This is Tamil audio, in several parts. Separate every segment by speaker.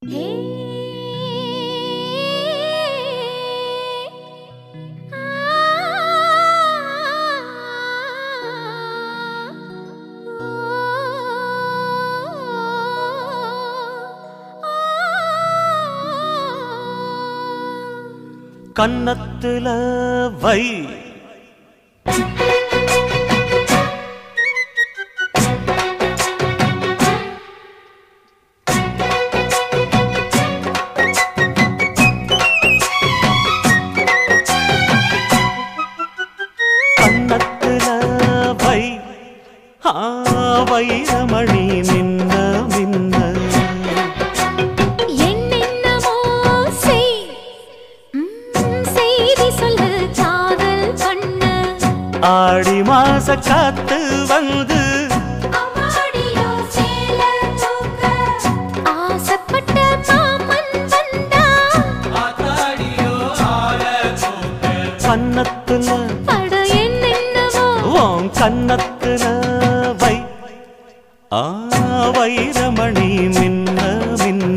Speaker 1: கன்னத்துல வை கன்னத்துல வை ஆ, வைரமணி மின்ன மின்ன
Speaker 2: என்னென்னமோ செய் ம், செய்தி சொல்லு காதல் பண்ண
Speaker 1: ஆடி மாச காத்து வந்து
Speaker 2: அம்மாடியோ சேல தூக்க ஆசைப்பட்ட மாமன் வந்தா
Speaker 1: கன்னத்துல
Speaker 2: பட என்னென்னமோ
Speaker 1: உன் கன்னத்துல வை ஆ வைரமணி மின்ன மின்ன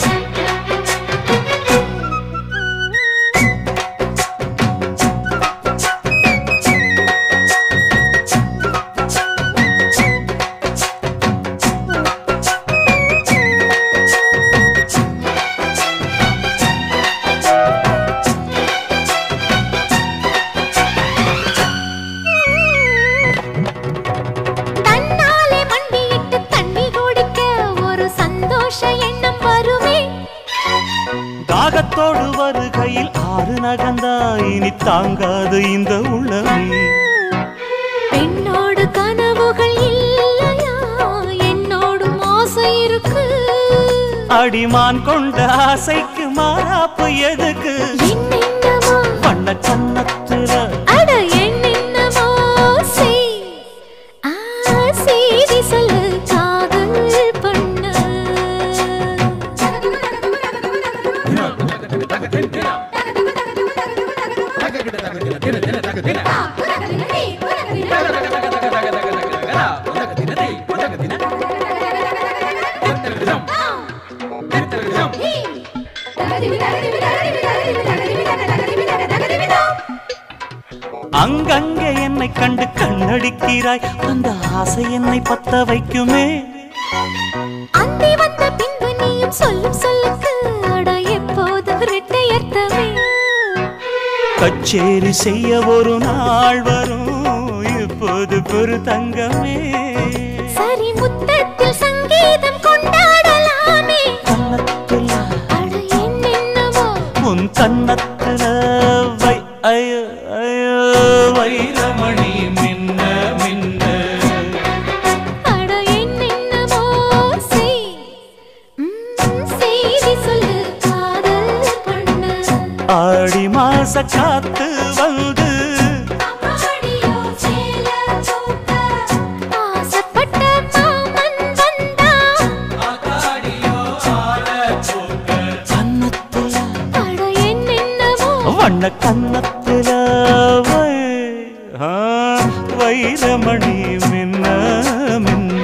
Speaker 2: தன்னாலே மண்டியிட்டு தண்ணி குடிக்க ஒரு சந்தோஷ எண்ணம் வருமே
Speaker 1: தாகத்தோடு வருகையில் ஆறு நகந்தா இனி தாங்காது இந்த உள்ளமே
Speaker 2: பெண்ணோடு கனவுகள் இல்லையா என்னோடும் ஆசை இருக்கு
Speaker 1: அடிமான் கொண்ட ஆசைக்கு மாறாப்பு எதுக்கு
Speaker 2: என்னென்னமோ
Speaker 1: வண்ண கன்னத்துல
Speaker 2: அட என்னென்னமோ செய் ஆ, செய்தி சொல்லு காதல் பண்ண
Speaker 1: அங்கங்கே என்னை கண்டு கண்ணடிக்கிறாய் அந்த ஆசை என்னை பத்த வைக்குமே
Speaker 2: அந்தி வந்த பின்பு நீயும் சொல்லும் சொல்லுக்கு அட எப்போது இரட்டையர்த்தமே
Speaker 1: கச்சேரி செய்ய ஒரு நாள் வரும் இப்போது பொறு தங்கமே
Speaker 2: சரி முத்தத்தில் சங்கீதம் கொண்டாடலாமே
Speaker 1: கன்னத்துல
Speaker 2: அட என்னென்னவோ
Speaker 1: உன் கன்னத்துல வை ஐயோ ஐயோ வைரமணி மின்ன மின்ன
Speaker 2: அட என்னென்னவோ செய் ம், செய்தி சொல்லு காதல் பண்ண
Speaker 1: ஆடி மாச காத்து வந்து
Speaker 2: அம்மாடியோ சேல தூக்க ஆசைப்பட்ட மாமன் வந்தா
Speaker 1: கன்னத்துல
Speaker 2: அட என்னென்னவோ
Speaker 1: வண்ண கன்னத்துல வை ஆ, வைரமணி மின்ன மின்ன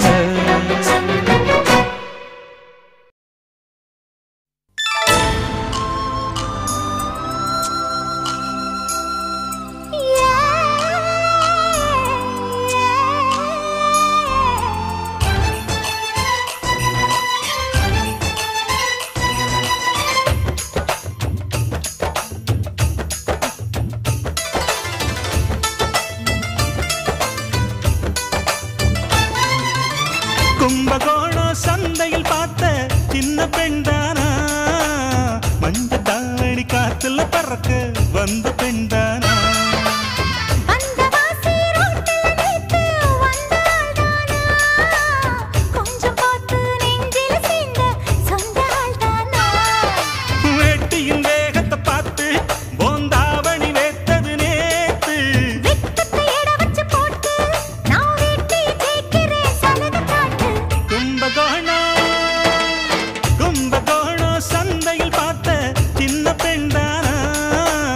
Speaker 1: கும்பகோணம் சந்தையில் பார்த்த சின்ன பெண்தானா மஞ்ச தாவணி காத்துல பறக்க வந்த பெண்தானா
Speaker 2: அந்த வாசி ரோட்டில் நேத்து வந்தாள்தானா? கொஞ்சம் பார்த்து நெஞ்சில சேர்ந்த சொந்த ஆள்தானா?
Speaker 1: வேட்டியின் வேகத்தை பார்த்து போந்தாவணி வேத்தது நேத்து
Speaker 2: வெட்கத்தை எட வச்சு போட்டு, நான் வேட்டி தேய்க்கிறேன் சலுகை காட்டு.
Speaker 1: கும்பகோணம் கும்பகோணம் சந்தையில் பார்த்த சின்ன பெண்தானா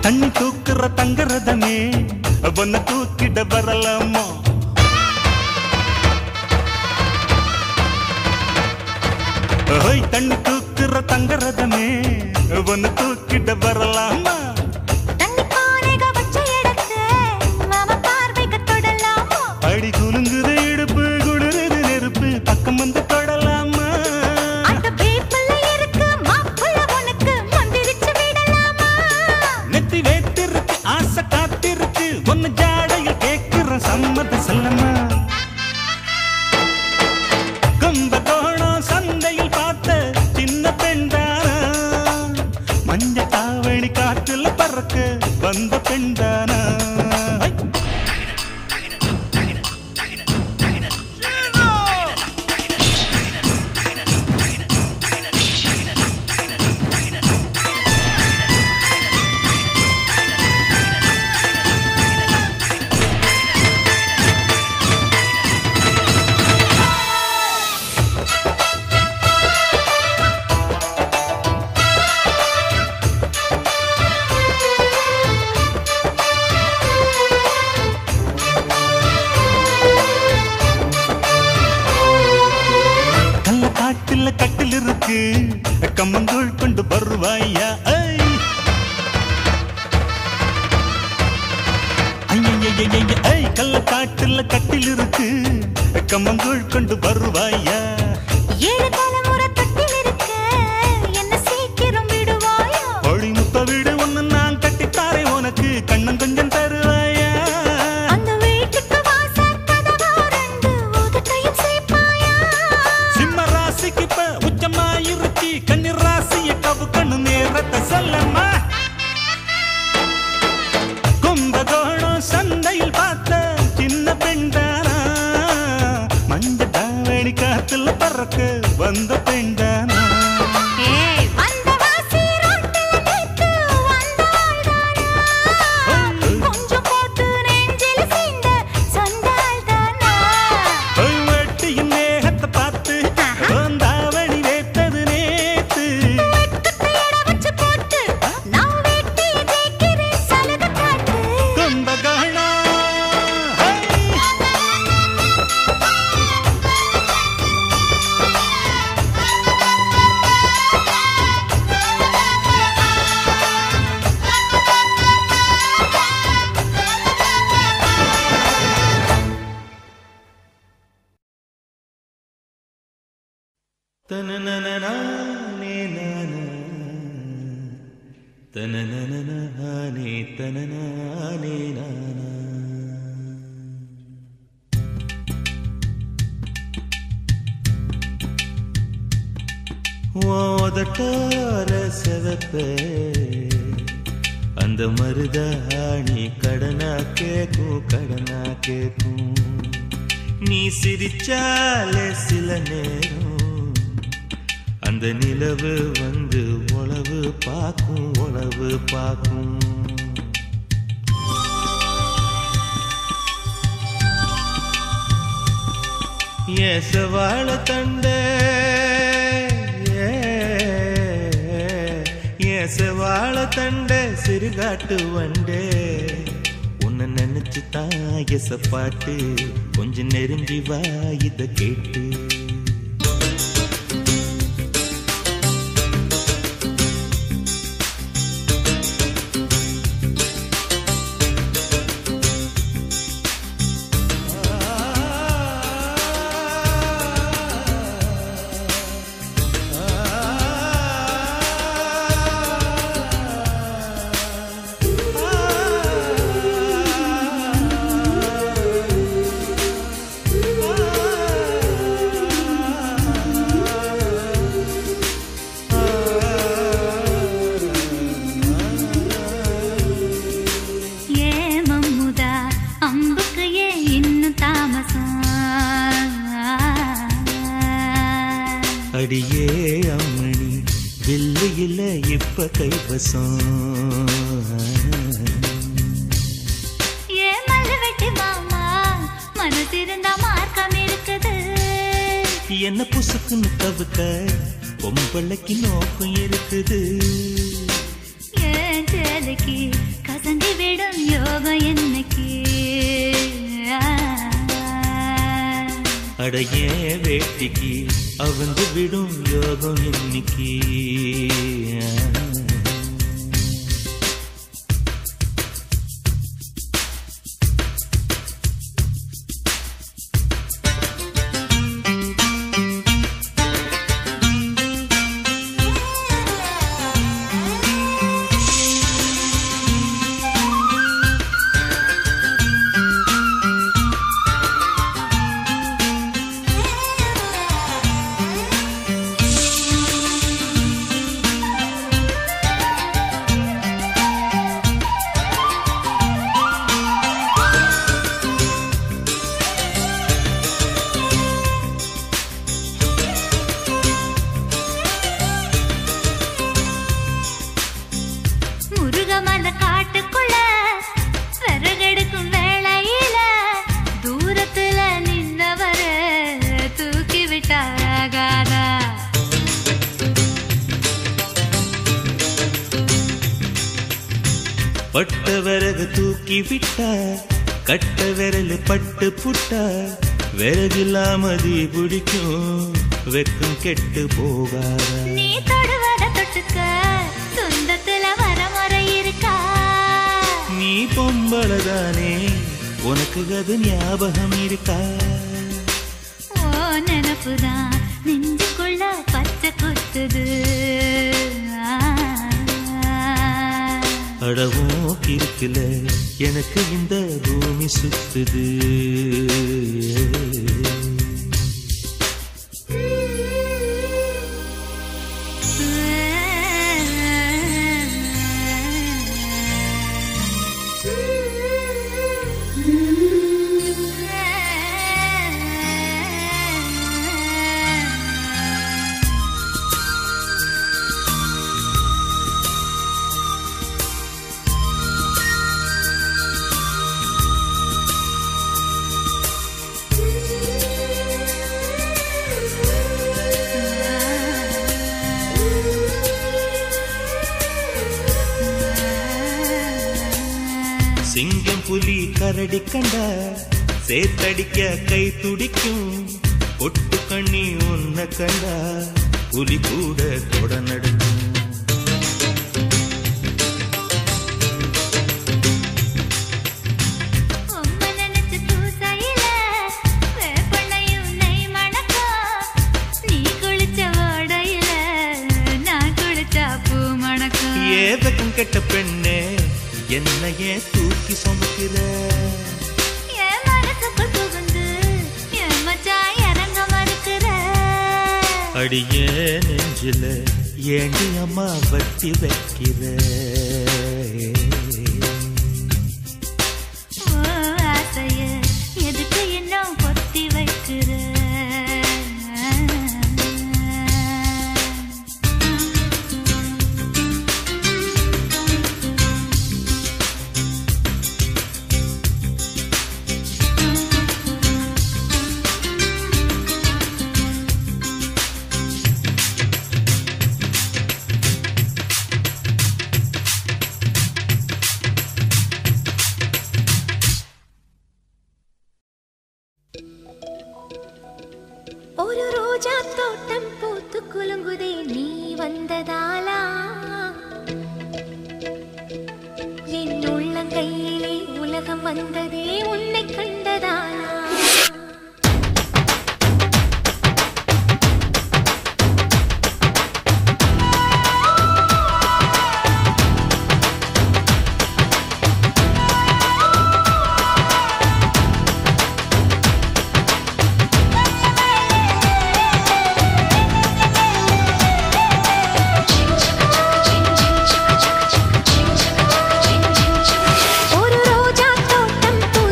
Speaker 1: தண்ணி தூக்குற தங்கரதமே ஒன்ன தூக்கிட வரலாமா ஓய் தண்ணி தூக்குற தங்கரதமே ஒன்ன தூக்கிட வரலாமா
Speaker 2: தண்ணி பானைக வச்ச இடத்த மாமா பார்வைக்கு தொடலாமா
Speaker 1: அடி குலுங்குது இடுப்பு குளிருது நெருப்பு பக்கம் வந்து தொடலாமா
Speaker 2: அந்த பேப்பல்ல இருக்கு மாப்புள்ள உனக்கு மந்திரிச்சு விடலாமா
Speaker 1: நெத்தி வேத்திருக்கு ஆசை காத்திருக்கு ஒன்னு ஜாடையில் கேட்கிற சம்மத செல்லமா கும்பகோணம் சந்தையில் பார்த்த சின்ன பெண்டானா மஞ்ச தாவணி காற்றுல பறக்க வந்த பெண்டானா ஐ! கள்ள காட்டுல கட்டில் இருக்கு கம்மங்கூழ் கொண்டு வருவாயா ஐ! ஐயையையைய, ஐ கள்ள காட்டுல கட்டில் இருக்கு கம்மங்கூழ் கொண்டு வருவாயா
Speaker 2: ஏழு தலைமுறை தொட்டில் இருக்க என்ன சீக்கிரம் விடுவாயோ
Speaker 1: கோழி முத்த வீடு ஒண்ணு நான் கட்டித்தாரே உனக்கு கண்ணம் கொஞ்சம் தருவாயா
Speaker 2: அந்த வீட்டுக்கு வாசல் கதவா ரெண்டு உதட்டையும் சேர்ப்பாயா
Speaker 1: சிம்ம ராசிக்கு இப்ப உச்சமாயிருச்சு கன்னி ராசிய கவு கண்ணு நேரத்தை சொல்லம்மா கும்பகோணம் சந்தையில் பார்த்த சின்ன பெண்டானா மஞ்ச தாவணி காத்துல பறக்க வந்த பெண்டானா
Speaker 2: ஏய் வந்த வாசி ரோட்டில் நிற்கு வந்தாள் தானா கொஞ்சம் போட்டு நெஞ்சில் சீண்ட சொந்தாள் தானா
Speaker 1: ஒரு வெட்டியின் மேகத்தை பார்த்து தாவணி வேத்தது நேத்து
Speaker 2: வெட்கத்தை எட வச்சு போட்டு நான் வெட்டி ஜெயிக்கிறேன் சலுகை காட்டு
Speaker 1: கும்பகோணம் ஹை! தனனனனானே நானா. தனனனனானே தனனானே நானா. ஓதட்டார செவப்ப அந்த மருதாணி கடனா கேக்கும் கடனா கேக்கும் நீ சிரிச்சாலே சில நேரம் அந்த நிலவு வந்து உளவு பார்க்கும் உளவு பார்க்கும் ஏசவாழ தண்ட ஏசவாழ தண்ட சிறுகாட்டு வண்டே உன்னை நினைச்சு தான் எச பாட்டு கொஞ்சம் நெருங்கி வா இத கேட்டு
Speaker 2: ஏ மம்முதா அம்புக்கு ஏன் இன்னும் தாமசம்
Speaker 1: அடியே அம்மணி வில்லையில இப்ப கைவசம்
Speaker 2: ஏ மல்லு வெட்டி மாமா மனசிருந்தா மார்க்கம் இருக்குது
Speaker 1: என்ன புசுக்குன்னு தவிக்க பொம்பளைக்கு நோக்கம் இருக்குது
Speaker 2: ஏன் சேலைக்கு அசந்து விடும் யோகம் என்னைக்கு
Speaker 1: அடைய வேட்டிக்கு அவந்து விடும் யோகம் இன்னைக்கு
Speaker 2: முருகமல காட்டுக்குள்ள விறகெடுக்கும் வேளையில தூரத்துல நின்னவர தூக்கி விட்டாகாதா
Speaker 1: பட்ட விறகு தூக்கி விட்டா கட்ட விரல் பட்டு புட்டா விறகில்லாம தீ பிடிக்கும் வெக்கம் கெட்டு போகாதா
Speaker 2: நீ தொடுவத தொட்டுக்க சொந்தத்துல வரமுறை இருக்கா
Speaker 1: நீ பொம்பளதானே உனக்கு அது ஞாபகம் இருக்கா
Speaker 2: ஓ நினப்புதான் நெஞ்சுக்குள்ள பச்சை குத்துது ஆ.
Speaker 1: அடவும் இருக்குல எனக்கு இந்த பூமி சுத்துது சிங்கம் புலி கரடி கண்டா சேத்தடிக்க கை துடிக்கும் பொட்டு கண்ணி உன்னை கண்டா புலி கூட தொட நடுக்கும்
Speaker 2: உம்மை நினைச்சு பூசையில வேப்பெண்ணையும் நெய் மணக்கும். நீ குளிச்ச ஓடையில நான் குளிச்சா பூ மணக்கும்.
Speaker 1: ஏதகம் கெட்ட பெண்ணே என்னையே தூக்கி சுமக்கிற
Speaker 2: என் மனசுக்குள் புகுந்து என் மச்சான் இறங்க மறுக்கிற.
Speaker 1: அடியே நெஞ்சில ஏண்டி அம்மா வட்டி வைக்கிற
Speaker 2: ஓ ஆசைய எதுக்கு இன்னும் பொத்தி வைக்கிற ஒரு ரோஜா தோட்டம் பூத்து குலுங்குதே நீ வந்ததாலா என் உள்ளங்கையிலே உலகம் வந்ததே உன்னை கண்டதாலா ஒரு ரோஜா தோட்டம் பூ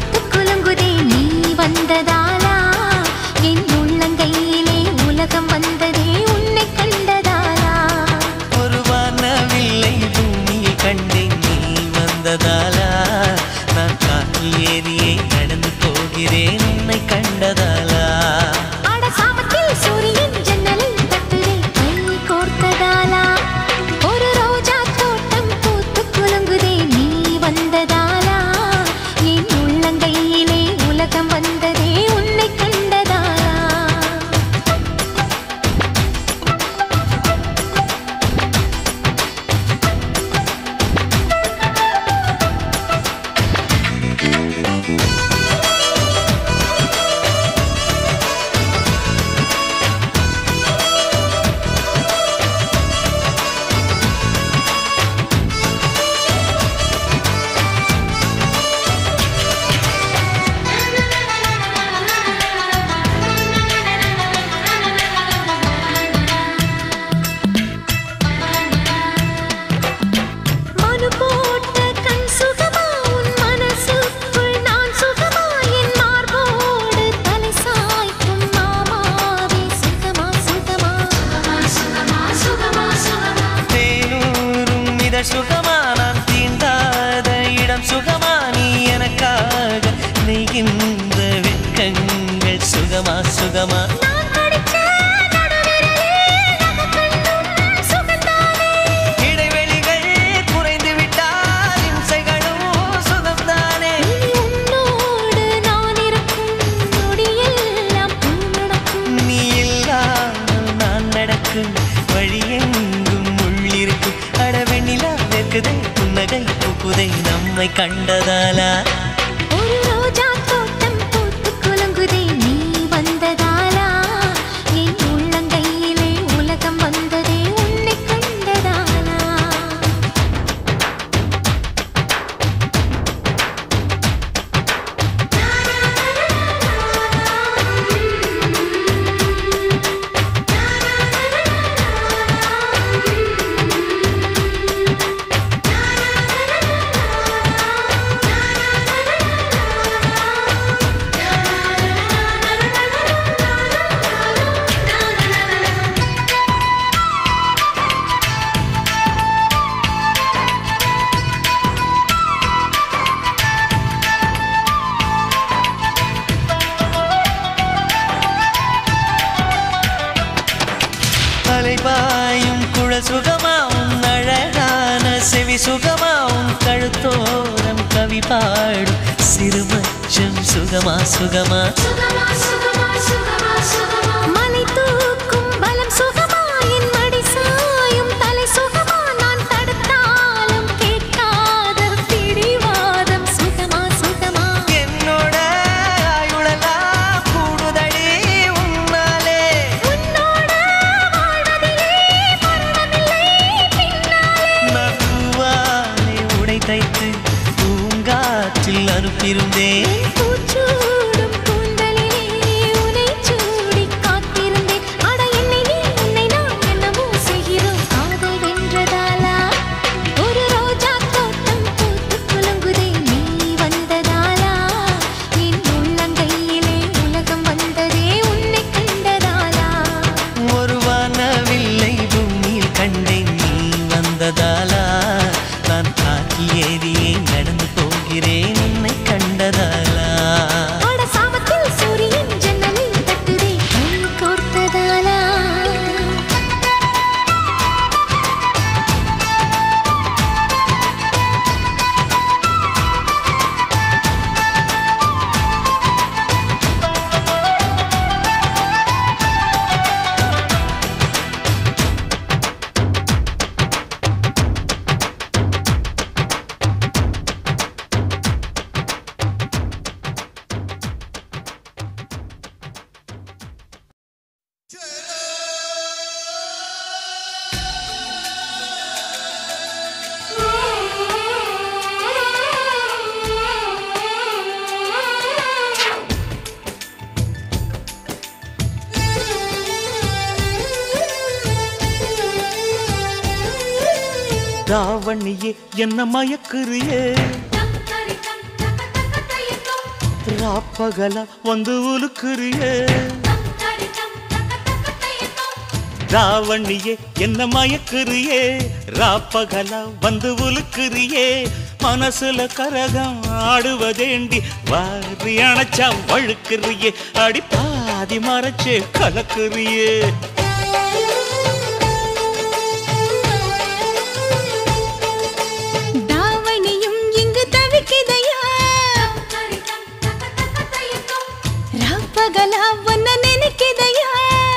Speaker 3: வழியெங்கும் உள்ளிருக்கு அடவெண்ணிலா வெக்குதை புன்னகை பூக்குதை நம்மை கண்டதாலா
Speaker 2: ஒரு ரோஜா தோட்டம் பூத்து குலுங்குதே நீ வந்ததாலா என் உள்ளங்கையிலே உலகம் வந்ததே உன்னை கண்டதாலா
Speaker 3: அலைபாயும் குழல் சுகமாவும் அழகான செவி சுகமாவும் கழுத்தோரம் கவி பாடும் சிறுமச்சம் சுகமா சுகமா
Speaker 2: மலை தூக்கும் பலம் சுகமா என் மடி சாயும் தலை சுகமா நான் தடுத்தாலும் கேட்காத பிடிவாதம் சுகமா சுகமா
Speaker 3: என்னோட ஆயுளெல்லாம் கூடுதடி உன்னாலே
Speaker 2: உன்னோட வாழ்வதிலே மரணமில்லை பின்னாலே
Speaker 3: நான் பூவாலே உடை தைத்து பூங்காற்றில் அனுப்பியிருந்தேன்
Speaker 2: என் பூச்சூடும் கூந்தலிலே உனை சூடி காத்திருந்தேன் அட என்னை நீ உன்னை நான் என்னமோ செய்கிறோம் காதல் வென்றதாலா ஒரு ரோஜா தோட்டம் பூத்து குலுங்குதே நீ வந்ததாலா என் உள்ளங்கையிலே உலகம் வந்ததே உன்னை கண்டதாலா
Speaker 3: ஒரு வானவில்லை பூமியில் கண்டேன் நீ வந்ததாலா நான் காற்றில் ஏறியே நடந்து போகிறேன் உன்னை கண்டதாலா
Speaker 2: அட சாபத்தில் சூரியன் ஜன்னலில் தட்டுதே கை கோர்த்ததாலா
Speaker 1: ராவணியே என்ன மயக்குறியே ராப்பகலா வந்து உலுக்குறியே ராவணியே என்ன மயக்குறியே ராப்பகலா வந்து உலுக்குறியே மனசுல கரகம் ஆடுவதேண்டி வாரி அணைச்சா வழுக்குறியே அடி பாதி மறைச்சே கலக்குறியே
Speaker 2: தாவணியும் இங்கு தவிக்குதையா ராப்பகலா ஒன்ன நினைக்குதையா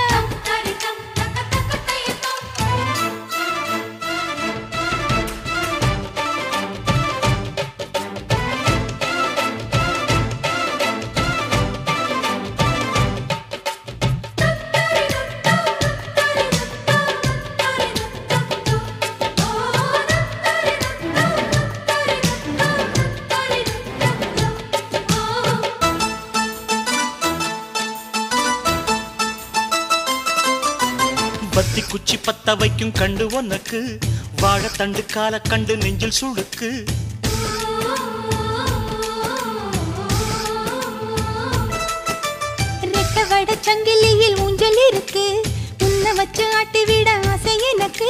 Speaker 1: பத்தி குச்சி பத்த வைக்கும் கண்டு உனக்கு வாழைத்தண்டு கால கண்டு நெஞ்சில் சுளுக்கு
Speaker 2: ரெட்ட வட சங்கிலியில் ஊஞ்சல் இருக்கு உன்னை வச்சு ஆட்டி விட ஆசை எனக்கு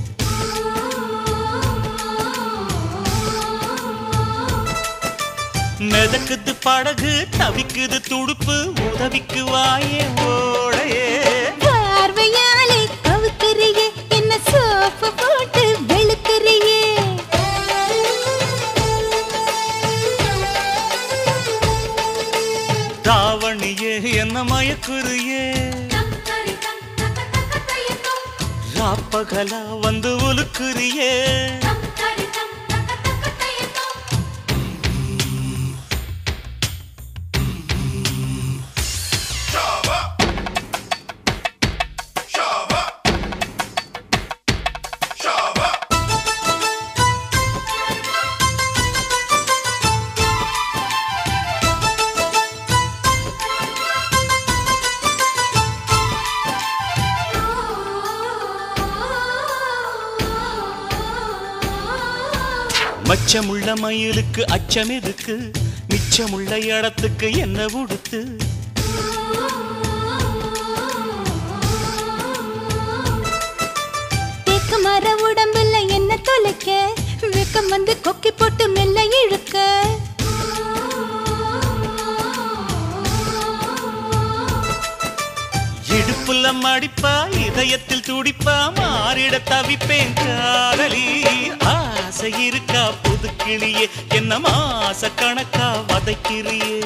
Speaker 1: மிதக்குது படகு தவிக்குது துடுப்பு உதவிக்கு வாயே ஓடையே
Speaker 2: பார்வையாலே கவுக்குறியே என்ன சோப்பு போட்டு வெளுக்குறியே
Speaker 1: ராவணியே என்ன மயக்குறியே ராப்ப ராப்பகலா வந்து உலுக்குறியே மச்சமுள்ள மயிலுக்கு அச்சம் எதுக்கு மிச்சமுள்ள இடத்துக்கு என்ன உடுத்து
Speaker 2: தேக்கு மர உடம்புல என்ன தொலைக்க வெக்கம் வந்து கொக்கி போட்டு மெல்ல இழுக்க
Speaker 1: இடுப்புல மடிப்பா இதயத்தில் துடிப்பா மாறிட தவிப்பேன் காதலி ஆசை இருக்கா புது கிளியே என்ன மாச கணக்கா வதைக்கிறியே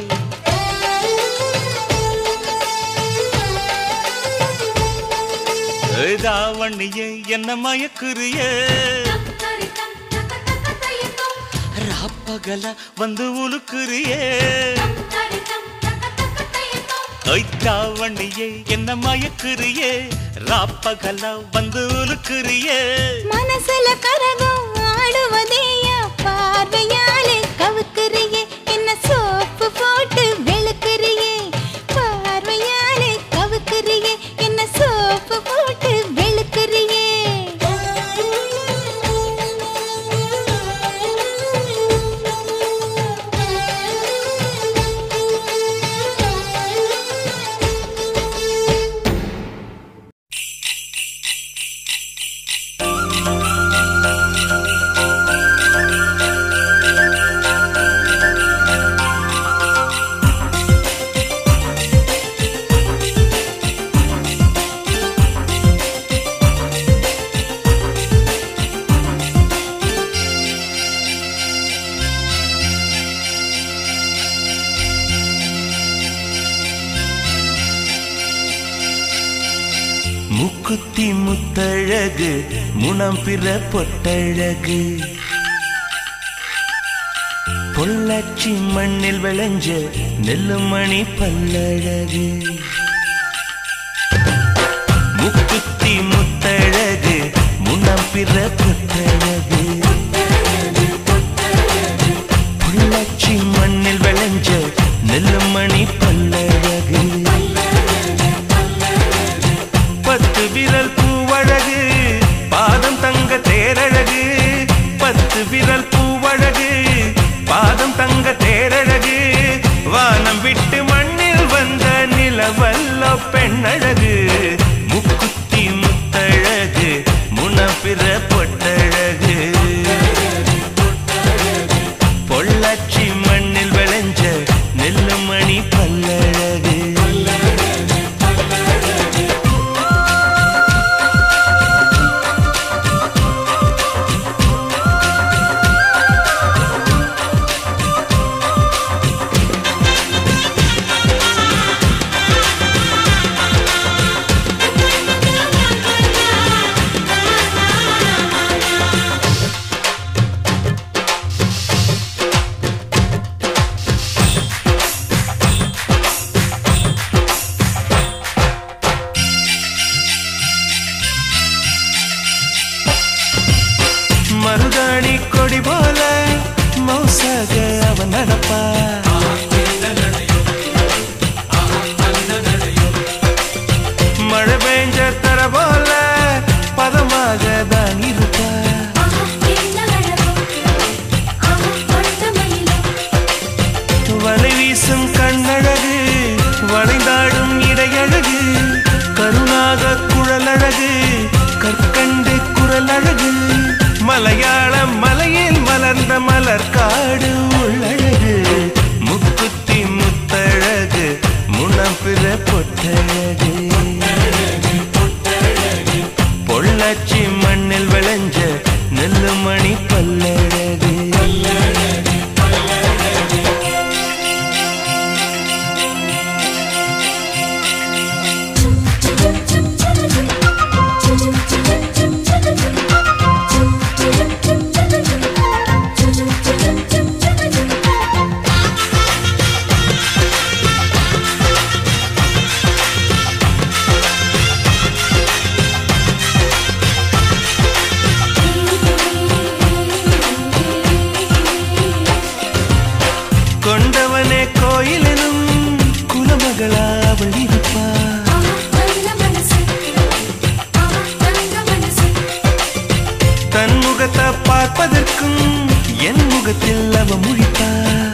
Speaker 1: தாவணியே என்ன மயக்குறியே ராப்பகல வந்து உலுக்குறியே தாவணியே என்ன மயக்குறியே ராப்பகல வந்து உலுக்குறியே
Speaker 2: மனசுல கரகம் ஆடுவதேயா பார்வையாலே கவுக்குறியே என்ன சோப்பு போட்டு வெளுக்குறியே பார்வையாலே கவுக்குறியே என்ன சோப்பு போட்டு வெளுக்குறியே
Speaker 3: முக்குத்தி முத்தழகு முனம் பிற பொட்டழகு பொள்ளாச்சி மண்ணில் விளைஞ்ச நெல்லுமணி பல்லழகு முக்குத்தி முத்தழகு முனம் பிற பொட்டழகு பொள்ளாச்சி மண்ணில் விளைஞ்ச நெல்லுமணி பல்லழகு பத்து விரல் பூவழகு பாதம் தங்க தேரழகு பத்து விரல் பூவழகு பாதம் தங்க தேரழகு வானம் விட்டு மண்ணில் வந்த நிலவல்ல பெண்ணழகு முக்குத்தி முத்தழகு முனப்பிற பொட்டழகு பொள்ளாச்சி மண்ணில் விளைஞ்ச நெல்லுமணி பல்லழகு மருதாணி கொடி போல மௌசாக அவன் நடப்பா மழை பெஞ்ச தர போல பதமாக தான் இருப்பா வலை வீசும் கண்ணழகு வளைந்தாடும் இடையழகு கருணாக குழலழகு கற்கண்டு குரலழகு மலையாள மலையில் மலர்ந்த மலர் காடு உள்ளழகு முக்குத்தி முத்தழகு முனப்பிற பொட்டழகு பொள்ளாச்சி மண்ணில் விளைஞ்ச நெல்லுமணி பல்லழகு
Speaker 2: Thank you.
Speaker 3: பார்ப்பதற்கும் என் முகத்தில் அவ முழிப்பா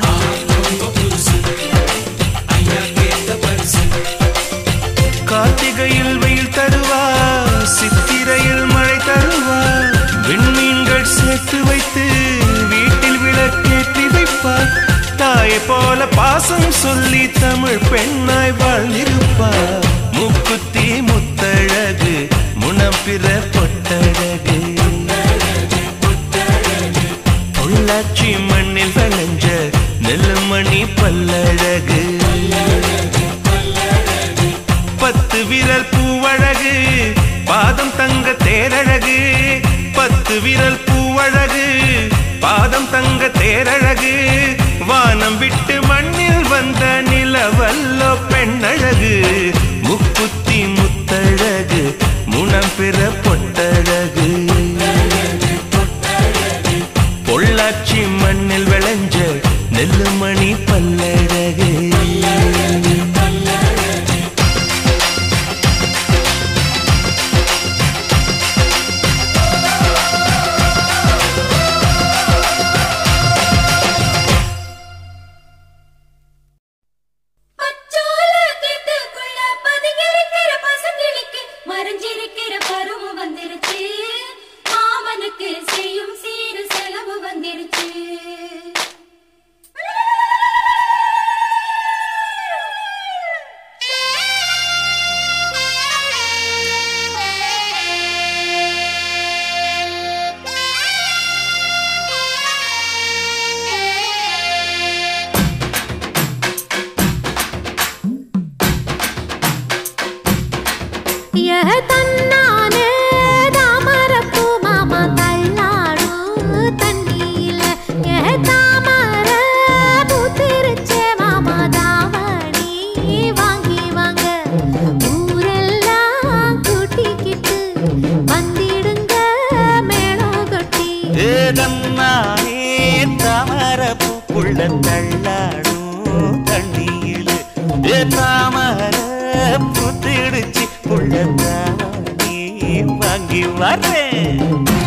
Speaker 3: கார்த்திகையில் வெயில் தருவா சித்திரையில் மழை தருவா விண்மீன்கள் சேர்த்து வைத்து வீட்டில் விளக்கேற்றி வைப்பார் தாயை போல பாசம் சொல்லி தமிழ் பெண்ணாய் வாழ்ந்திருப்பார் முக்குத்தி முத்தழகு முனம் பிற பொட்டழகு பொள்ளாச்சி மண்ணில் விளைஞ்ச நெல்லுமணி பல்லழகு பத்து விரல் பூவழகு பாதம் தங்க தேரழகு பத்து விரல் பூவழகு பாதம் தங்க தேரழகு வானம் விட்டு மண்ணில் வந்த நிலவல்லோ பெண்ணழகு முக்குத்தி முத்தழகு முனம் பிற பொட்டழகு பொள்ளாச்சி மண்ணில் விளைஞ்ச நெல்லுமணி பல்லழகு
Speaker 4: பச்சோல கிட்டுக்குள்ள பதுங்கியிருக்கிற பசுங்கிளிக்கு மறைஞ்சிருக்கிற பருவம் வந்துருச்சு மாமனுக்கு செய்யும் சீரு செலவு வந்துருச்சு
Speaker 2: யஹ தன்னானே தாமரப்பூ மாமா தள்ளாடும் தண்ணியில யஹ தாமர பூத்திருச்சே மாமா தாவணி வாங்கி வாங்க ஊரெல்லாம் கூட்டிக்கிட்டு வந்திடுங்க மேளம் கொட்டி
Speaker 1: ஏதன்னானே தாமர பூக்குள்ள தள்ளாடும் தண்ணியில் ஏ தாமர புத்திடுச்சு உள்ள தானே வாங்கி வரேன்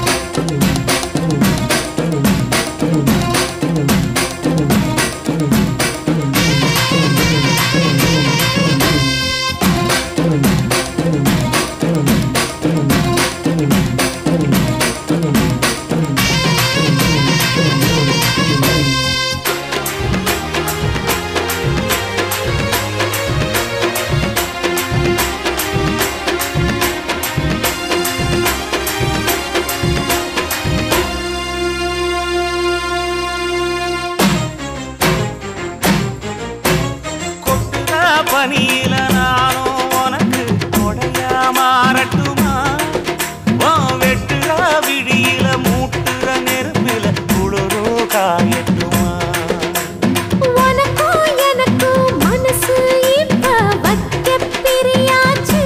Speaker 1: கொட்டுதா பனியில நானும் உனக்கு கொடையா மாறட்டுமா வா வெட்டுறா விடியில மூட்டுற நெருப்பில குளிரோ காயட்டுமா
Speaker 2: உனக்கும் எனக்கும் மனசு இப்ப வைக்க பிரியாச்சு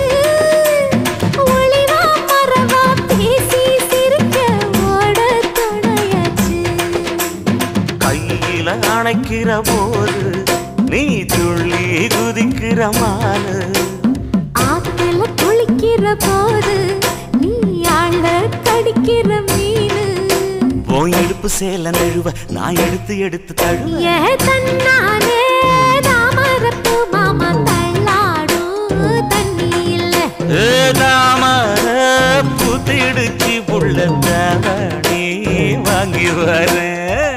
Speaker 2: ஒளிவா மறவா பேசி சிரிக்க ஓட துணையாச்சு
Speaker 1: கையில அணைக்கிற போது நீ துள்ளி குதிக்கிற மானு
Speaker 2: ஆத்துல குளிக்கிற போது நீ ஆள கடிக்கிற மீனு
Speaker 1: போய் இடுப்பு சேல நழுவ நான் எடுத்து எடுத்து தழுவ
Speaker 2: ஏ தன்னானே தாமரப்பூ மாமா தள்ளாடும் தண்ணி இல்ல
Speaker 1: தாமர புத்திடுச்சு புள்ள தாவணி வாங்கி வரேன்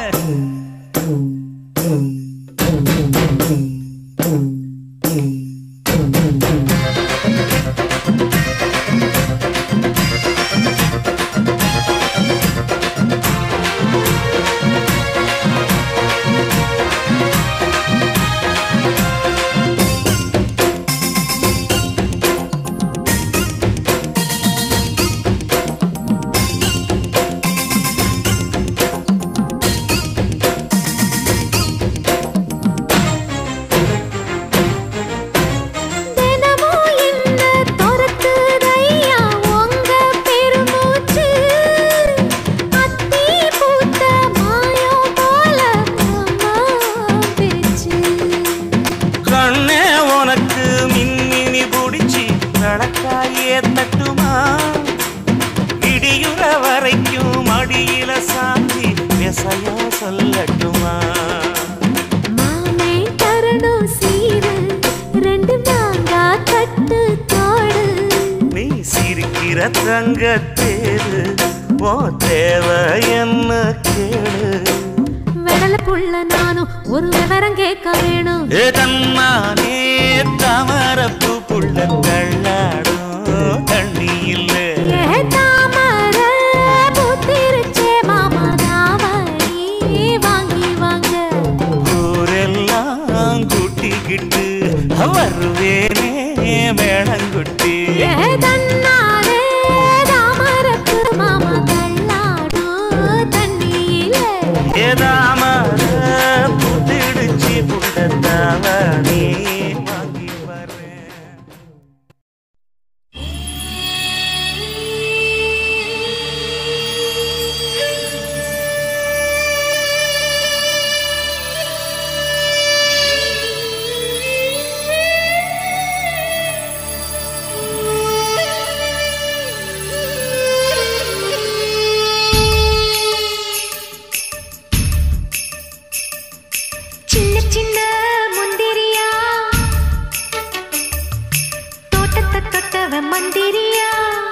Speaker 2: தினமும் என்ன துரத்துதையா உங்க பெருமூச்சு அத்தி பூத்த மாயம் போல அம்மா பேச்சு
Speaker 1: கண்ணே உனக்கு மின்மினி புடிச்சு நடக்காயே தட்டுமா இடியுற வரைக்கும் மடியில சாந்த
Speaker 3: ஆசையா சொல்லட்டுமா
Speaker 2: மாமே தரணும் சீரு ரெண்டு மாங்கா கட்டு தோடு
Speaker 3: நீ சிரிக்கிற தங்க தேரு ஓ தேவை என்ன கேளு
Speaker 2: வெடல புள்ள நானும் ஒரு விவரம் கேட்க வேணும்
Speaker 3: ஏ தன்னானே தாமரப்பூ புள்ள தள்ளாடும் தண்ணி இல்லை
Speaker 2: ஏ தாமர பூத்திருச்சே மாமா தாவணி வாங்கி வாங்க
Speaker 3: ஊரெல்லாம் கூட்டிக்கிட்டு வருவேனே மேளங்குட்டி
Speaker 2: ஏ தன்னாலே தாமரப்பு மாமா தள்ளாடும் தண்ணியில
Speaker 3: ஏதாமர புத்திடுச்சு புண்டத்தாவணி வாங்கி வரேன்
Speaker 2: சின்ன சின்ன முந்திரியா தோட்டத்தை தொட்டவ மந்திரியா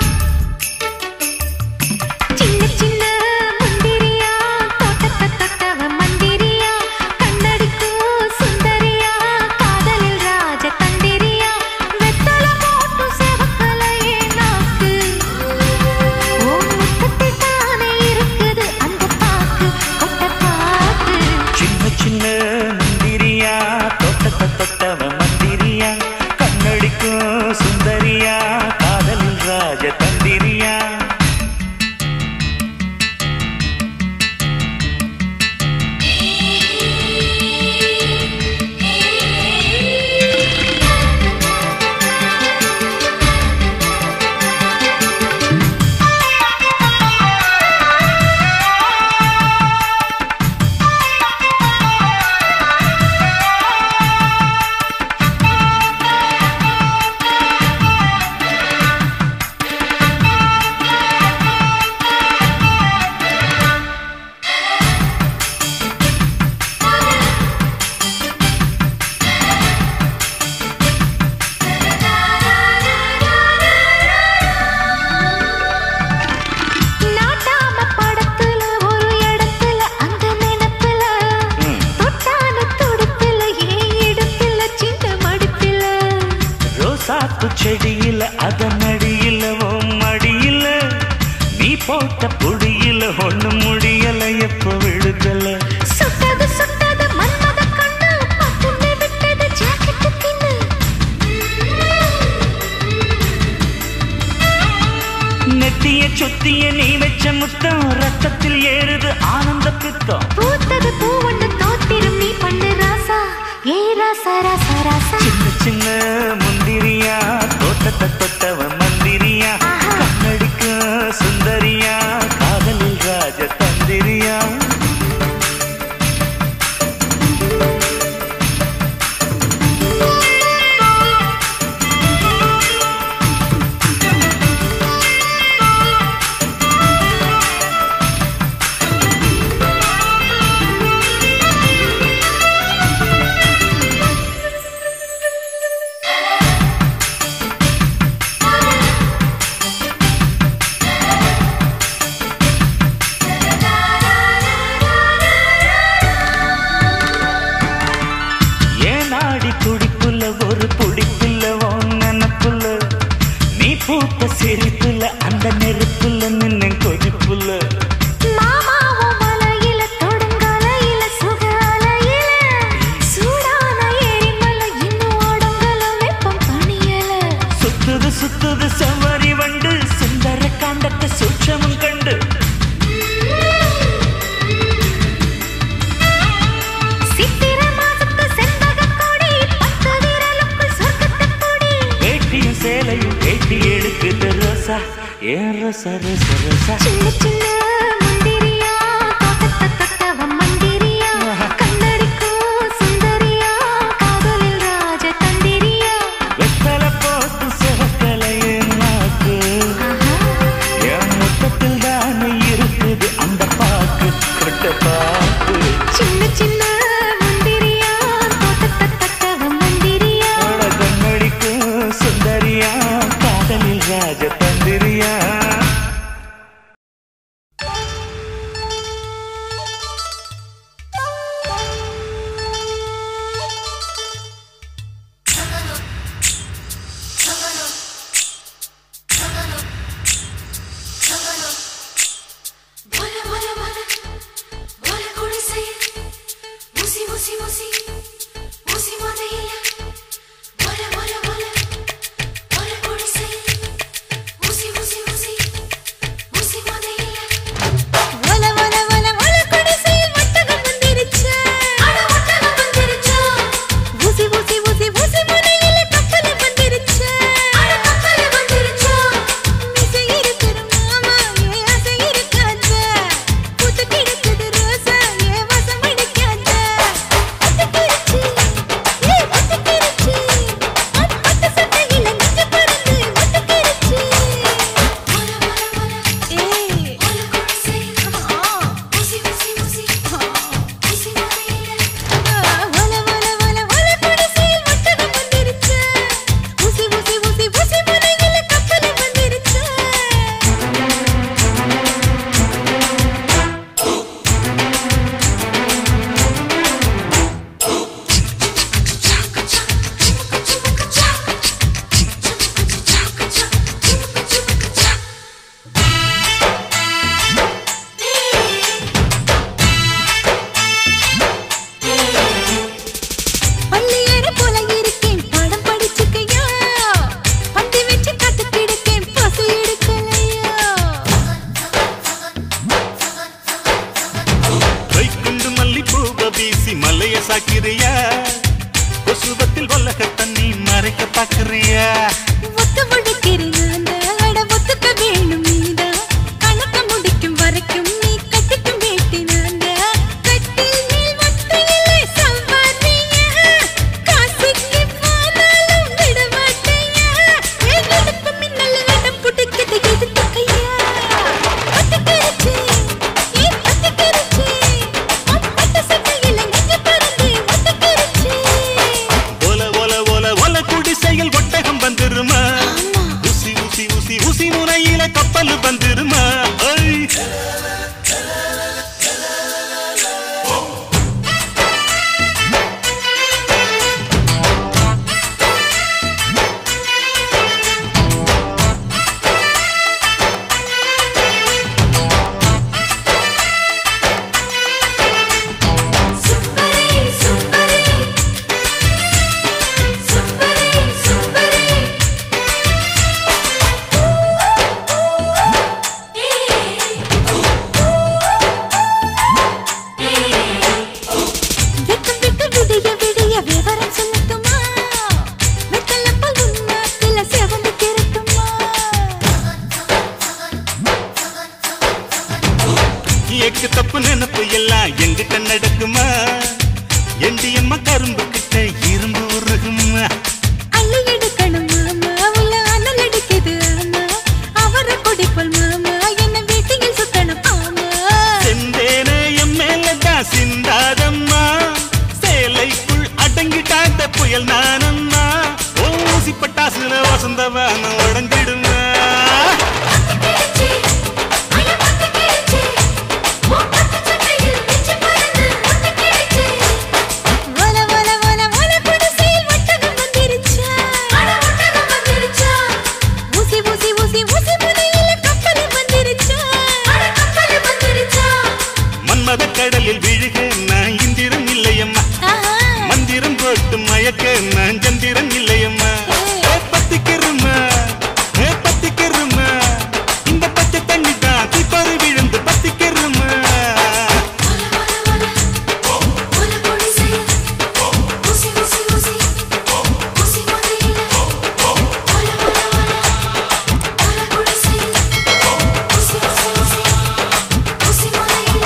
Speaker 2: சின்ன சின்ன முந்திரியா தோட்டத்தை தொட்டவ மந்திரியா கண்ணடிக்கும் சுந்தரியா காதலில் ராஜ தந்திரியா வெத்தல போட்டு செவக்கலையே நாக்கு ஓ முத்தத்தில் தானே இருக்குது அந்த பாக்கு கொட்ட பாக்கு
Speaker 3: சின்ன சின்ன மந்திரியா தொட்டத்த தொட்டவ மந்திரியா கண்ணடிக்கும் சுந்தரியா காதலில் ராஜ தந்திரியா
Speaker 2: நாட்டாம படத்துல ஒரு இடத்துல அந்த நினைப்புல தொட்டான துடுப்புல ஏன் இடுப்புல சின்ன மடிப்புல
Speaker 3: ரோசாப்பு செடியில அதன் அடியில உன் மடியில நீ போட்ட பொடியில ஒண்ணு முடியல எப்ப விழுதல
Speaker 2: சுட்டது சுட்டது மன்மத கண்ணு பட்டுன்னு விட்டது ஜாக்கெட்டு பின்னு
Speaker 3: நெத்திய சுத்திய நீ வச்ச முத்தம் ரத்தத்தில் ஏறுது ஆனந்த பித்தம்
Speaker 2: பூத்தது பூவண்ணு தோத்திரும் நீ பண்ணு ராசா ஏ ராசா ராசா ராசா
Speaker 3: சின்ன சின்ன முந்திரியா தோட்டத்தை தொட்டவ மந்திரியா
Speaker 2: ஆஹா.
Speaker 3: கண்ணடிக்க சுந்தரியா காதலில் ராஜ தந்திரியா ஏன் நாடி துடிப்புல ஒரு புடிப்புல உன் நினப்புல நீ பூத்த சிரிப்புல அந்த நெருப்புல நின்னு கொதிப்புல
Speaker 2: மாமாவும் மலையில தொடுங்கலையில சுகலையில சூடான எரிமலை இன்னும் ஓடங்கல வெப்பம் பணியல
Speaker 3: சுத்துது சுத்துது செவ்வரி வண்டு சுந்தர காண்டத்தை சூட்சமும் கண்டு
Speaker 2: சித்திர மாசத்து செண்பகக் கொடி பத்து விரலுக்கு சொர்க்கத்துக் கொடி
Speaker 3: வேட்டியும் சேலையும் வேட்டி எடுக்குது ரோசா ஏன் ரோசா ரோசா ரோசா
Speaker 2: சின்ன சின்ன முந்திரியா தோட்டத்தை தொட்டவ மந்திரியா கண்ணடிக்கும் சுந்தரியா காதலில் ராஜ தந்திரியா
Speaker 3: வெத்தலை போட்டு சிவக்கலையே நாக்கு என் முத்தத்தில் தானே இருக்குது அந்த பாக்கு கொட்ட பாக்கு
Speaker 1: சாக்கிறியா கொசுவத்தில் உலக தண்ணி மறைக்க பாக்குறியா
Speaker 2: ஒத்து முழிக்கிறேன் நான் அட ஒத்துக்க வேணும் நீதான் கணக்க முடிக்கும் வரைக்கும் நீ கட்டிக்கும் வேட்டி நான் கட்டில் மேல் ஒத்தையிலே சம்பாதியா காசுக்கு போனாலும் விட மாட்டேயா என் இடுப்பு மின்னல் வேடம் புடிக்குது எதுக்கு கையா ஒத்துக்கிருச்சு ஏன் ஒத்துக்கிருச்சு பட்டு சட்டையில நெஞ்சு பறந்து ஒத்துக்கிருச்சு
Speaker 1: ஒல ஒல ஒல ஒல குடிசையில் ஒட்டகம் வந்துருமா உசி உசி உசி உசி முனையில கப்பல் வந்துருமா ஐ
Speaker 4: சுப்பரே சுப்பரே சுப்பரே சுப்பரே
Speaker 2: விட்டு விட்டு விடிய விடிய விவரம் சொல்லட்டுமா வெத்தலப்பல் உன்னாத்துல செவந்து கிடக்குமா
Speaker 1: எக்கு தப்பு நினைப்பு எல்லாம் எங்கிட்ட நடக்குமா எண்டியம்மா கரும்பு கிட்ட இரும்பு உருகுமா
Speaker 2: அள்ளி எடுக்கணும் மாமா உள்ள அனல் அடிக்குது ஆமா அவரை குடிப்பல் மாமா என்ன வீட்டில் சுத்தணும் ஆமா
Speaker 1: செந்தேனே என் மேலதான் சிந்தாதம்மா சேலைக்குள் அடங்கிட்டாத புயல் நானம்மா ஓசி பட்டாசுல வசந்தவான உடஞ்சிடுமா
Speaker 4: கிழிச்சி அய பத்து கிழிச்சி மூப்பத்து சட்டையில் நெஞ்சு பறந்து ஒட்டு கிழிச்சி
Speaker 2: ஒல ஒல ஒல ஒல குடிசையில் ஒட்டகம் வந்துருச்சா
Speaker 4: அட ஒட்டகம் வந்துருச்சா
Speaker 2: ஊசி ஊசி ஊசி ஊசி முனையில கப்பல் வந்துருச்சா
Speaker 4: அட கப்பல் வந்துருச்சா
Speaker 1: மன்மத கடலில் விழுக நான் இந்திரன் இல்லையம்மா
Speaker 2: ஆஹா
Speaker 1: மந்திரம் போட்டு மயக்க நான் சந்திரன் இல்லையம்மா ஏ பத்திக்கிறமா ஏ பத்திக்கிறமா இந்த பச்சை தண்ணி தான் தீப்பறி விழுந்து பத்திக்கிறமா
Speaker 4: ஒல குடிசை ஊசி ஊசி ஊசி ஊசி முனையில ஒல ஒல ஒல ஒல குடிசை ஊசி ஊசி ஊசி ஊசி முனையில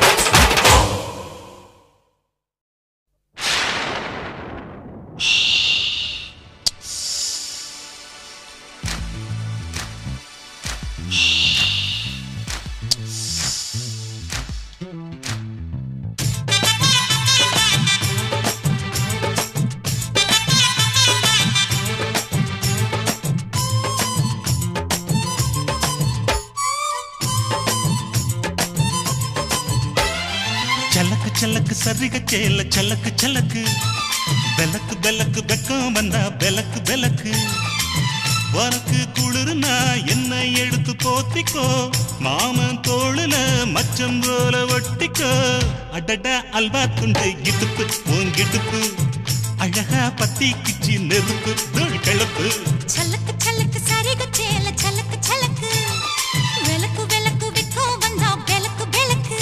Speaker 1: சலக்கு சலக்கு சரிக சேல சலக்கு சலக்கு பெலக்கு பெலக்கு வெக்கம் வந்தா பெலக்கு பெலக்கு உனக்கு குளிர்னா என்ன எடுத்து போத்திக்கோ மாமன் தோளுல மச்சம் போல ஒட்டிக்கோ அடடா அல்வா துண்டு இடுப்பு உங்கிடுப்பு அழகா பத்தி கிச்சி நெருப்பு தூள் கிளப்பு
Speaker 2: சலக்கு சலக்கு சரிக சேல சலக்கு சலக்கு விளக்கு விளக்கு விக்கோ வந்தா விளக்கு விளக்கு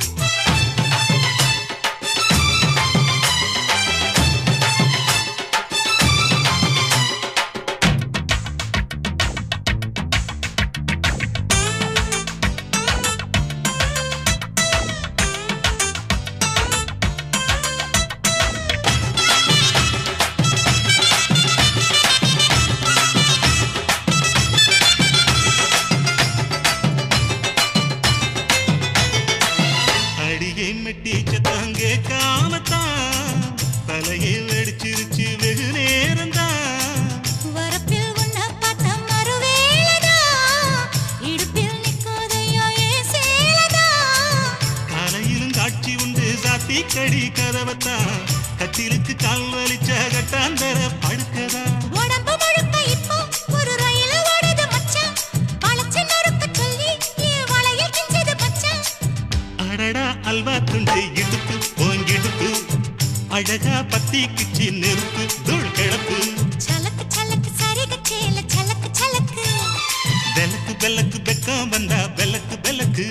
Speaker 1: அடியை மெட்டிச்ச தாங்க காமத்தான் தலையை வெடிச்சிருச்சு வெகு நேரம்தான்
Speaker 2: வரப்பில் உன்னை பார்த்த மறுவேளைதான் இடுப்பில் நிற்காதையோ ஏன் சேலதான்
Speaker 1: காலையிலும் காட்சி உண்டு சாத்தி கடி கதவத்தான் கட்டிலுக்கு கால் வலிச்ச கட்டாந்தர படுக்கதா
Speaker 2: உடம்பு முழுக்க இப்போ ஒரு ரயில் ஓடுது மச்சான் வளைச்சு நொறுக்க சொல்லி என் வளையல் கிஞ்சது மச்சான்
Speaker 1: அடடா அல்வா துண்டு இடுப்பு ஓங்கிடுப்பு அழகா பத்தி கிச்சி நெருப்பு தூள் கிளப்பு
Speaker 2: சலக்கு சலக்கு சரிக சேல சலக்கு சலக்கு
Speaker 1: பெலக்கு பெலக்கு வெக்கம் வந்தா பெலக்கு பெலக்கு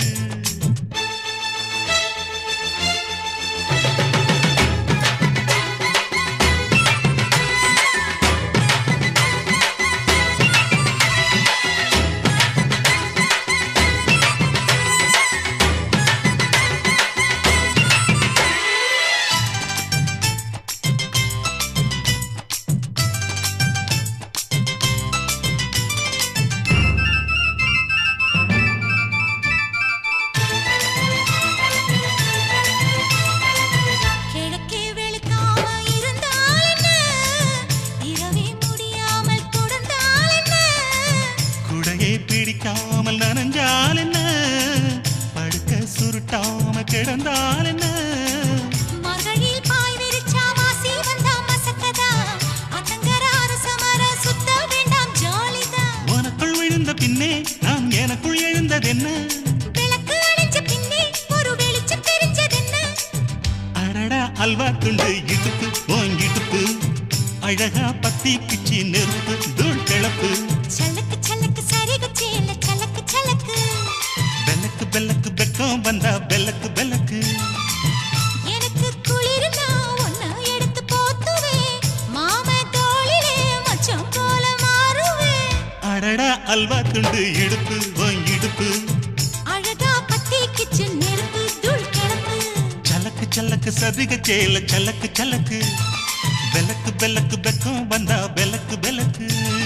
Speaker 1: கிடந்தால் என்ன
Speaker 2: மார்கழியில் பாய் விரிச்சா வாசி வந்தா மசக்கதா அத்தங்கர அரச மர சுத்த வேண்டாம் ஜாலிதான்
Speaker 1: உனக்குள் விழுந்த பின்னே நான் எனக்குள் எழுந்ததென்ன
Speaker 2: விளக்கு அணைஞ்ச பின்னே ஒரு வெளிச்சம் தெரிஞ்சதென்ன
Speaker 1: அடடா அல்வா துண்டு இடுப்பு ஓங்கிடுப்பு அழகா பத்தி பிச்சி நெருப்பு தூள் கிளப்பு
Speaker 2: சலக்கு சலக்கு சரிக சேல சலக்கு சலக்கு
Speaker 1: பெல்லக்கு பெல்லக்கு பெக்கம் வந்தா பெல்லக்கு பெல்லக்கு
Speaker 2: எனக்கு குளிர்னா ஒன்ன எடுத்து போத்துவேன் மாம தோளிலே மச்சம் போல மாறுவேன்
Speaker 1: அடடா அல்வா துண்டு இடுப்பு ஓங்கிடுப்பு
Speaker 2: அழகா பத்தி கிச்சு நெருப்பு தூள் கிளப்பு
Speaker 1: சலக்கு சலக்கு சதிக சேல சலக்கு சலக்கு பெல்லக்கு பெல்லக்கு பெக்கம் வந்தா பெல்லக்கு பெல்லக்கு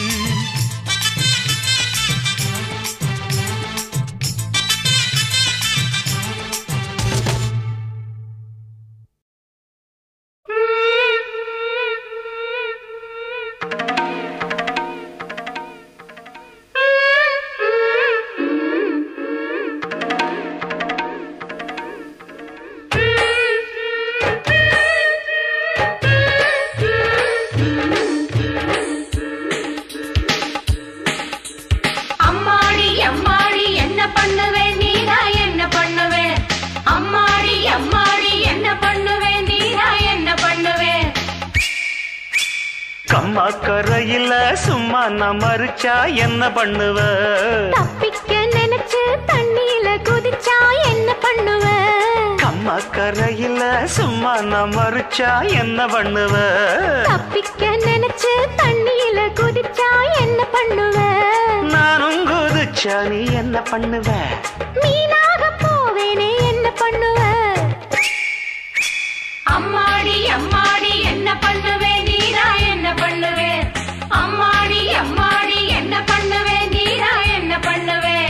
Speaker 4: அம்மாடி அம்மாடி என்ன பண்ணுவேன் நீதா என்ன பண்ணுவேன் அம்மாடி அம்மாடி என்ன பண்ணுவேன் நீதா என்ன பண்ணுவேன்
Speaker 3: கம்மா கரையில சும்மா நான் மறிச்சா என்ன பண்ணுவ
Speaker 4: தப்பிக்க நினைச்சு தண்ணியில குதிச்சா என்ன பண்ணுவ
Speaker 3: கம்மா கரையில சும்மா நான் மறிச்சா என்ன பண்ணுவ
Speaker 4: தப்பிக்க நினைச்சு தண்ணியில குதிச்சா என்ன பண்ணுவ
Speaker 3: நானும் குதிச்சா நீ என்ன பண்ணுவ
Speaker 4: மீனாக போவேனே என்ன பண்ணுவ அம்மாடி அம்மாடி என்ன பண்ணுவேன் நீரா என்ன பண்ணுவேன் அம்மாடி அம்மாடி என்ன பண்ணுவேன் நீரா என்ன பண்ணுவேன்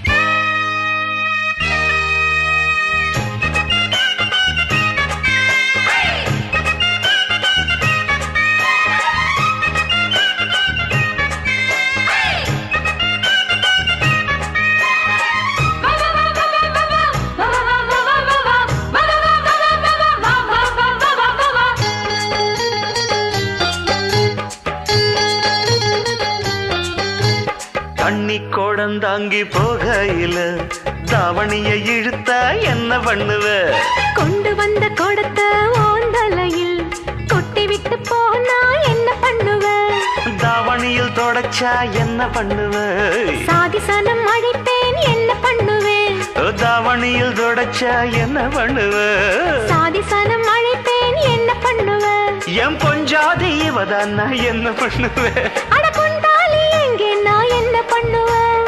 Speaker 3: தண்ணி கோடந்தாங்கி போகையில தாவணிய இழுத்தா என்ன பண்ணுவ
Speaker 4: கொண்டு வந்த கொடுத்த ஓந்தலையில் கொட்டி விட்டு போனா என்ன பண்ணுவ
Speaker 3: தாவணியில் தொடச்சா என்ன பண்ணுவ
Speaker 4: சாதிசனம் அழைப்பேன் என்ன பண்ணுவேன்
Speaker 3: தாவணியில் தொடச்சா என்ன பண்ணுவ
Speaker 4: சாதிசனம் அழைப்பேன் என்ன பண்ணுவ
Speaker 3: என் பொஞ்சாதி இவதான் நான் என்ன பண்ணுவேன்
Speaker 4: அட கொண்டாலி எங்கே நான் என்ன பண்ணுவேன்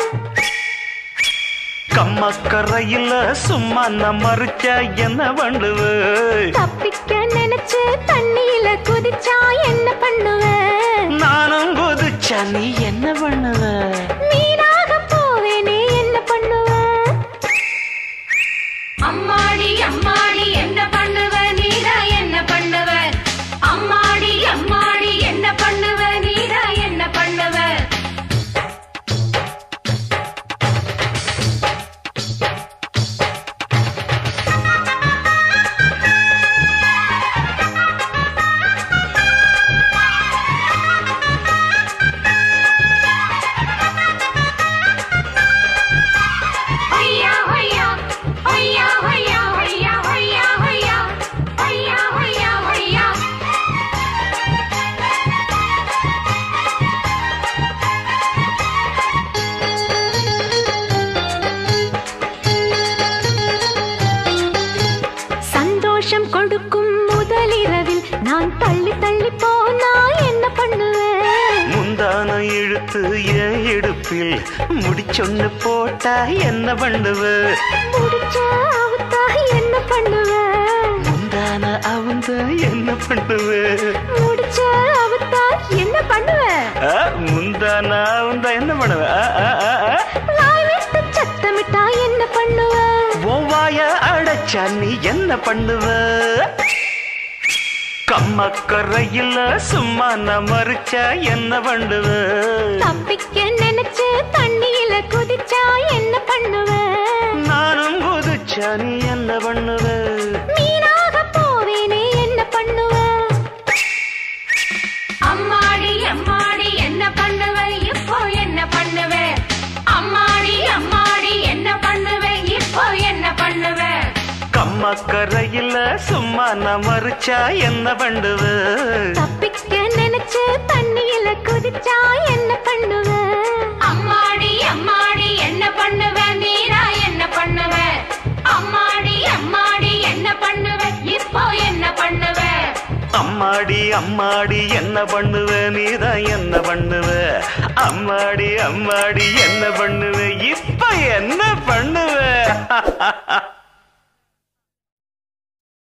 Speaker 3: கம்மக்கரையில சும்மா நான் மறிச்சா என்ன பண்ணுவேன்
Speaker 4: தப்பிக்க நினைச்சு தண்ணியில குதிச்சா என்ன பண்ணுவேன்
Speaker 3: நானும் குதிச்சா நீ என்ன பண்ணுவ
Speaker 4: மீனாக போவேனே என்ன பண்ணுவேன் அம்மாடி அம்மாடி என்ன பண்ணுவ நீரா என்ன பண்ணுவ அம்மாடி அம்மாடி என்ன பண்ணுவ நீரா என்ன பண்ணுவ ஹொய்யா ஹொய்யா ஹொய்யா ஹொய்யா ஹொய்யா ஹொய்யா ஹொய்யா ஹொய்யா ஹொய்யா ஹொய்யா சந்தோஷம் கொடுக்கும் முதலிரவில் நான் தள்ளி தள்ளி போனா என்ன பண்ணுவேன்
Speaker 3: முந்தான இழுத்து என் இடுப்பில் முடிச்சொன்னு போட்டா என்ன பண்ணுவ
Speaker 4: முடிச்ச அவுத்தா என்ன பண்ணுவேன்
Speaker 3: முந்தான அவந்த என்ன பண்ணுவ
Speaker 4: முடிச்ச அவுத்தா என்ன பண்ணுவேன்
Speaker 3: ஆ, முந்தான அவந்த என்ன பண்ணுவ ஆ, ஆ, ஆ, ஆ.
Speaker 4: வாய் விட்டு சத்தமிட்டா என்ன பண்ணுவேன்
Speaker 3: உன் வாய அடைச்சா நீ என்ன பண்ணுவ கம்மக்கரையில சும்மா நான் மறிச்சா என்ன பண்ணுவ
Speaker 4: தப்பிக்க நினைச்சு தண்ணியில குதிச்சா என்ன பண்ணுவேன்
Speaker 3: நானும் குதிச்ச மறைச்சா நீ என்ன பண்ணுவ
Speaker 2: மீனாக போவேனே என்ன பண்ணுவ
Speaker 4: அம்மாடி அம்மாடி என்ன பண்ணுவ இப்போ என்ன பண்ணுவ அம்மாடி அம்மாடி என்ன பண்ணுவ இப்போ என்ன பண்ணுவ
Speaker 3: கம்மக்கரையில சும்மா நான் மறைச்சா என்ன பண்ணுவ
Speaker 2: தப்பிக்க நினைச்சு தண்ணியில குதிச்சா என்ன பண்ணுவ
Speaker 4: அம்மாடி அம்மாடி என்ன பண்ணுவ நீரா என்ன பண்ணுவ அம்மாடி அம்மாடி என்ன பண்ணுவ இப்போ என்ன பண்ணுவ
Speaker 3: அம்மாடி அம்மாடி என்ன பண்ணுவ நீதான் என்ன பண்ணுவ அம்மாடி அம்மாடி என்ன பண்ணுவ இப்ப என்ன பண்ணுவ